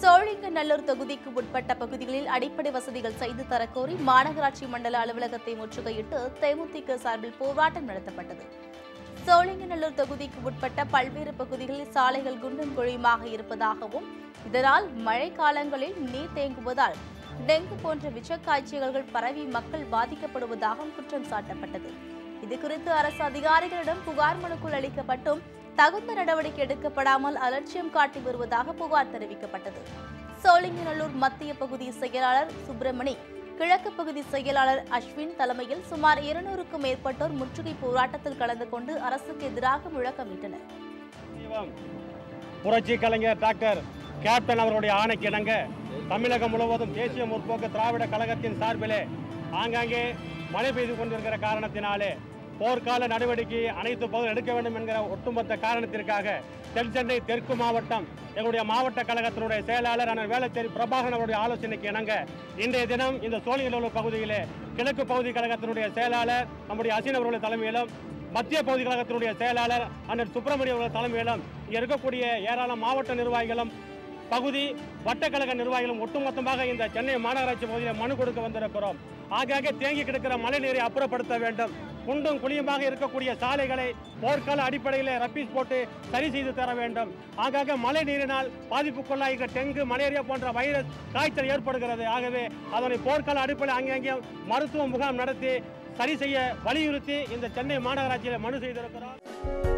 சோழிங்கநல்லூர் தொகுதிக்கு உட்பட்ட பகுதிகளில் அடிப்படை வசதிகள் செய்து தரக்கோரி மாநகராட்சி மண்டல அலுவலகத்தை முற்றுகையிட்டு தேமுதிக சார்பில் போராட்டம் நடத்தப்பட்டது சோழிங்கநல்லூர் தொகுதிக்கு உட்பட்ட பல்வேறு பகுதிகளில் சாலைகள் குண்டும் குழியுமாக இருப்பதாகவும் இதனால் மழை காலங்களில் நீர் தேங்குவதால் டெங்கு போன்ற விஷக்காய்ச்சல்கள் பரவி மக்கள் பாதிக்கப்படுவதாகவும் குற்றம் சாட்டப்பட்டது இதுகுறித்து அரசு அதிகாரிகளிடம் புகார் மனுக்குள் அளிக்கப்பட்டும் தகுந்த நடவடிக்கை எடுக்கப்படாமல் அலட்சியம் காட்டி வருவதாக புகார் தெரிவிக்கப்பட்டது சோழிங்கநல்லூர் மத்திய பகுதி செயலாளர் சுப்பிரமணி கிழக்கு பகுதி செயலாளர் அஸ்வின் தலைமையில் சுமார் இருநூறுக்கும் மேற்பட்டோர் முற்றுகை போராட்டத்தில் கலந்து கொண்டு அரசுக்கு எதிராக முழக்கமிட்டனர் தெய்வம் புரட்சி கலைஞர் டாக்டர் கேப்டன் அவர்களுடைய ஆணைக்கு இணங்க தமிழகம் முழுவதும் தேசிய முற்போக்கு திராவிட கழகத்தின் சார்பிலே ஆங்காங்கே மழை பெய்து கொண்டிருக்கிற காரணத்தினாலே போர்க்கால நடவடிக்கை அனைத்து பகுதியும் எடுக்க வேண்டும் என்கிற ஒட்டுமொத்த காரணத்திற்காக தென் சென்னை தெற்கு மாவட்டம் எங்களுடைய மாவட்ட கழகத்தினுடைய செயலாளர் அண்ணன் வேளச்சேரி பிரபாகரன் அவருடைய ஆலோசனைக்கு இணங்க இன்றைய தினம் இந்த சோழிங்கநல்லூர் பகுதியிலே கிழக்கு பகுதி கழகத்தினுடைய செயலாளர் நம்முடைய அசீன் அவர்களுடைய தலைமையிலும் மத்திய பகுதி கழகத்தினுடைய செயலாளர் அண்ணன் சுப்பிரமணிய அவர்கள் தலைமையிலும் இங்கே இருக்கக்கூடிய ஏராளம் மாவட்ட நிர்வாகிகளும் பகுதி வட்டக்கழக நிர்வாகிகளும் ஒட்டுமொத்தமாக இந்த சென்னை மாநகராட்சி பகுதியில் மனு கொடுக்க வந்திருக்கிறோம் ஆங்காங்கே தேங்கி கிடக்கிற மழை நீரை அப்புறப்படுத்த வேண்டும் குண்டும் குழியுமாக இருக்கக்கூடிய சாலைகளை போர்க்கால அடிப்படையில் ரப்பீஸ் போட்டு சரி செய்து தர வேண்டும் ஆங்காங்கே மழை நீரினால் பாதிப்புக்குள்ளாகிற டெங்கு மலேரியா போன்ற வைரஸ் காய்ச்சல் ஏற்படுகிறது ஆகவே அதனை போர்க்கால அடிப்படையில் அங்கங்கே மருத்துவ முகாம் நடத்தி சரி செய்ய வலியுறுத்தி இந்த சென்னை மாநகராட்சியில் மனு செய்திருக்கிறோம்